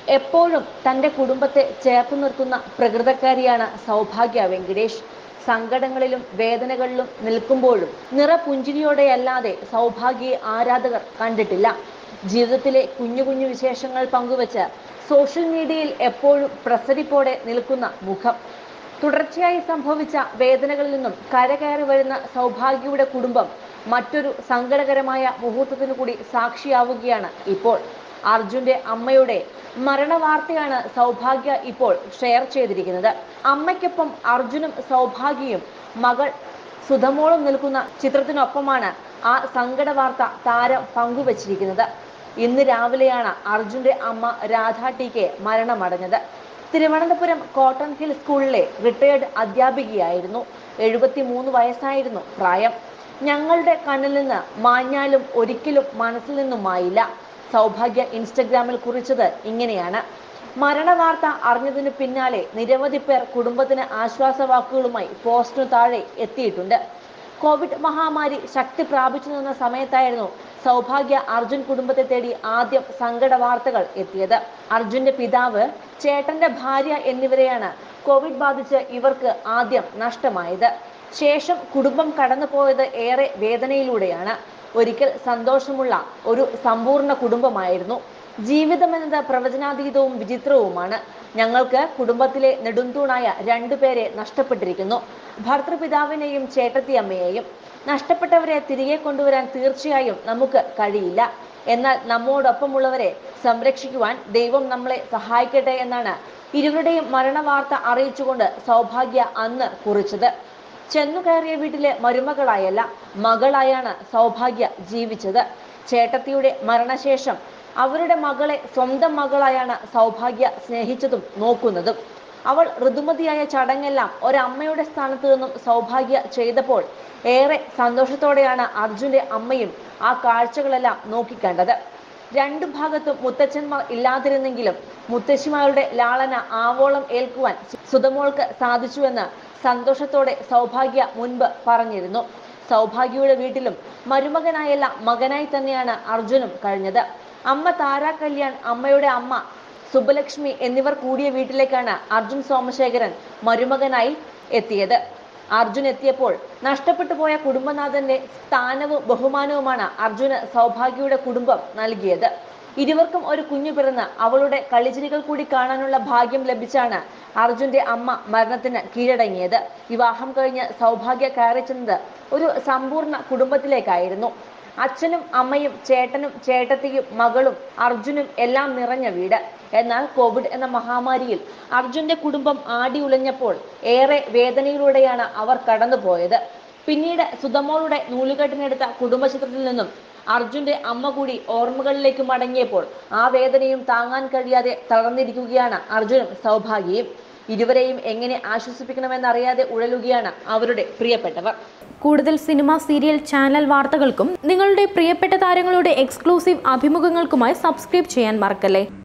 എപ്പോഴും തന്റെ കുടുംബത്തെ ചേർത്ത് നിർത്തുന്ന പ്രകൃതക്കാരിയാണ് സൗഭാഗ്യ വെങ്കിടേഷ് സങ്കടങ്ങളിലും വേദനകളിലും നിൽക്കുമ്പോഴും നിറപുഞ്ചിരിയോടെയല്ലാതെ സൗഭാഗ്യയെ ആരാധകർ കണ്ടിട്ടില്ല ജീവിതത്തിലെ കുഞ്ഞു കുഞ്ഞു വിശേഷങ്ങൾ പങ്കുവച്ച് സോഷ്യൽ മീഡിയയിൽ എപ്പോഴും പ്രസരിപ്പോടെ നിൽക്കുന്ന മുഖം തുടർച്ചയായി സംഭവിച്ച വേദനകളിൽ നിന്നും കരകയറി വരുന്ന സൗഭാഗ്യയുടെ കുടുംബം മറ്റൊരു സങ്കടകരമായ മുഹൂർത്തത്തിനു കൂടി സാക്ഷിയാവുകയാണ് ഇപ്പോൾ അർജുന്റെ അമ്മയുടെ മരണവാർത്തയാണ് സൗഭാഗ്യ ഇപ്പോൾ ഷെയർ ചെയ്തിരിക്കുന്നത് അമ്മയ്ക്കൊപ്പം അർജുനും സൗഭാഗ്യയും മകൾ സുധമോളും നിൽക്കുന്ന ചിത്രത്തിനൊപ്പമാണ് ആ സങ്കട വാർത്ത താരം പങ്കുവച്ചിരിക്കുന്നത് ഇന്ന് രാവിലെയാണ് അർജുന്റെ അമ്മ രാധ ടി കെ മരണമടഞ്ഞത് തിരുവനന്തപുരം കോട്ടൺ ഹിൽ സ്കൂളിലെ റിട്ടയർഡ് അധ്യാപികയായിരുന്നു എഴുപത്തിമൂന്ന് വയസ്സായിരുന്നു പ്രായം ഞങ്ങളുടെ കണ്ണിൽ നിന്ന് മാഞ്ഞാലും ഒരിക്കലും മനസ്സിൽ നിന്നും മായില്ല സൗഭാഗ്യ ഇൻസ്റ്റഗ്രാമിൽ കുറിച്ചത് ഇങ്ങനെയാണ് മരണവാർത്ത അറിഞ്ഞതിന് പിന്നാലെ നിരവധി പേർ കുടുംബത്തിന് ആശ്വാസവാക്കുകളുമായി പോസ്റ്റിനു താഴെ എത്തിയിട്ടുണ്ട് കോവിഡ് മഹാമാരി ശക്തി പ്രാപിച്ചു നിന്ന സമയത്തായിരുന്നു സൗഭാഗ്യ അർജുൻ കുടുംബത്തെ തേടി ആദ്യം സങ്കട വാർത്തകൾ എത്തിയത് അർജുന്റെ പിതാവ് ചേട്ടന്റെ ഭാര്യ എന്നിവരെയാണ് കോവിഡ് ബാധിച്ച് ഇവർക്ക് ആദ്യം നഷ്ടമായത് ശേഷം കുടുംബം കടന്നുപോയത് ഏറെ വേദനയിലൂടെയാണ് ഒരിക്കൽ സന്തോഷമുള്ള ഒരു സമ്പൂർണ്ണ കുടുംബമായിരുന്നു ജീവിതമെന്നത് പ്രവചനാതീതവും വിചിത്രവുമാണ് ഞങ്ങൾക്ക് കുടുംബത്തിലെ നെടുന്തൂണായ രണ്ടുപേരെ നഷ്ടപ്പെട്ടിരിക്കുന്നു ഭർത്തൃപിതാവിനെയും ചേട്ടത്തിയമ്മയെയും നഷ്ടപ്പെട്ടവരെ തിരികെ കൊണ്ടുവരാൻ തീർച്ചയായും നമുക്ക് കഴിയില്ല എന്നാൽ നമ്മോടൊപ്പമുള്ളവരെ സംരക്ഷിക്കുവാൻ ദൈവം നമ്മളെ സഹായിക്കട്ടെ എന്നാണ് ഇരുവരുടെയും മരണവാർത്ത അറിയിച്ചുകൊണ്ട് സൗഭാഗ്യ അന്ന് കുറിച്ചത് ചെന്നു കയറിയ വീട്ടിലെ മരുമകളായല്ല മകളായാണ് സൗഭാഗ്യ ജീവിച്ചത് ചേട്ടത്തിയുടെ മരണശേഷം അവരുടെ മകളെ സ്വന്തം മകളായാണ് സൗഭാഗ്യ സ്നേഹിച്ചതും നോക്കുന്നതും അവൾ ഋതുമതിയായ ചടങ്ങെല്ലാം ഒരമ്മയുടെ സ്ഥാനത്ത് നിന്നും സൗഭാഗ്യ ചെയ്തപ്പോൾ ഏറെ സന്തോഷത്തോടെയാണ് അർജുന്റെ അമ്മയും ആ കാഴ്ചകളെല്ലാം നോക്കിക്കണ്ടത് രണ്ടു ഭാഗത്തും മുത്തച്ഛന്മാർ ഇല്ലാതിരുന്നെങ്കിലും മുത്തശ്ശിമാരുടെ ലാളന ആവോളം ഏൽക്കുവാൻ സുധമോൾക്ക് സാധിച്ചുവെന്ന് സന്തോഷത്തോടെ സൗഭാഗ്യ മുൻപ് പറഞ്ഞിരുന്നു സൗഭാഗ്യയുടെ വീട്ടിലും മരുമകനായല്ല മകനായി തന്നെയാണ് അർജുനും കഴിഞ്ഞത് അമ്മ താര കല്യാൺ അമ്മയുടെ അമ്മ സുബലക്ഷ്മി എന്നിവർ കൂടിയ വീട്ടിലേക്കാണ് അർജുൻ സോമശേഖരൻ മരുമകനായി എത്തിയത് അർജുൻ എത്തിയപ്പോൾ നഷ്ടപ്പെട്ടു പോയ കുടുംബനാഥന്റെ സ്ഥാനവും ബഹുമാനവുമാണ് അർജുന് സൗഭാഗ്യയുടെ കുടുംബം നൽകിയത് ഇരുവർക്കും ഒരു കുഞ്ഞു പിറന്ന് അവളുടെ കളിച്ചിരികൾ കൂടി കാണാനുള്ള ഭാഗ്യം ലഭിച്ചാണ് അർജുന്റെ അമ്മ മരണത്തിന് കീഴടങ്ങിയത് വിവാഹം കഴിഞ്ഞ് സൗഭാഗ്യ കയറി ചെന്നത് ഒരു സമ്പൂർണ്ണ കുടുംബത്തിലേക്കായിരുന്നു അച്ഛനും അമ്മയും ചേട്ടനും ചേട്ടത്തിയും മകളും അർജുനും എല്ലാം നിറഞ്ഞ വീട് എന്നാൽ കോവിഡ് എന്ന മഹാമാരിയിൽ അർജുന്റെ കുടുംബം ആടി ഉലഞ്ഞപ്പോൾ ഏറെ വേദനയിലൂടെയാണ് അവർ കടന്നുപോയത് പിന്നീട് സുധമോളുടെ നൂലുകെട്ടിനെടുത്ത കുടുംബചിത്രത്തിൽ നിന്നും അർജുന്റെ അമ്മ കൂടി ഓർമ്മകളിലേക്ക് മടങ്ങിയപ്പോൾ ആ വേദനയും താങ്ങാൻ കഴിയാതെ തളർന്നിരിക്കുകയാണ് അർജുനും സൗഭാഗ്യയും ഇരുവരെയും എങ്ങനെ ആശ്വസിപ്പിക്കണമെന്നറിയാതെ ഉഴലുകയാണ് അവരുടെ പ്രിയപ്പെട്ടവർ കൂടുതൽ സിനിമ സീരിയൽ ചാനൽ വാർത്തകൾക്കും നിങ്ങളുടെ പ്രിയപ്പെട്ട താരങ്ങളുടെ എക്സ്ക്ലൂസീവ് അഭിമുഖങ്ങൾക്കുമായി സബ്സ്ക്രൈബ് ചെയ്യാൻ മറക്കല്ലേ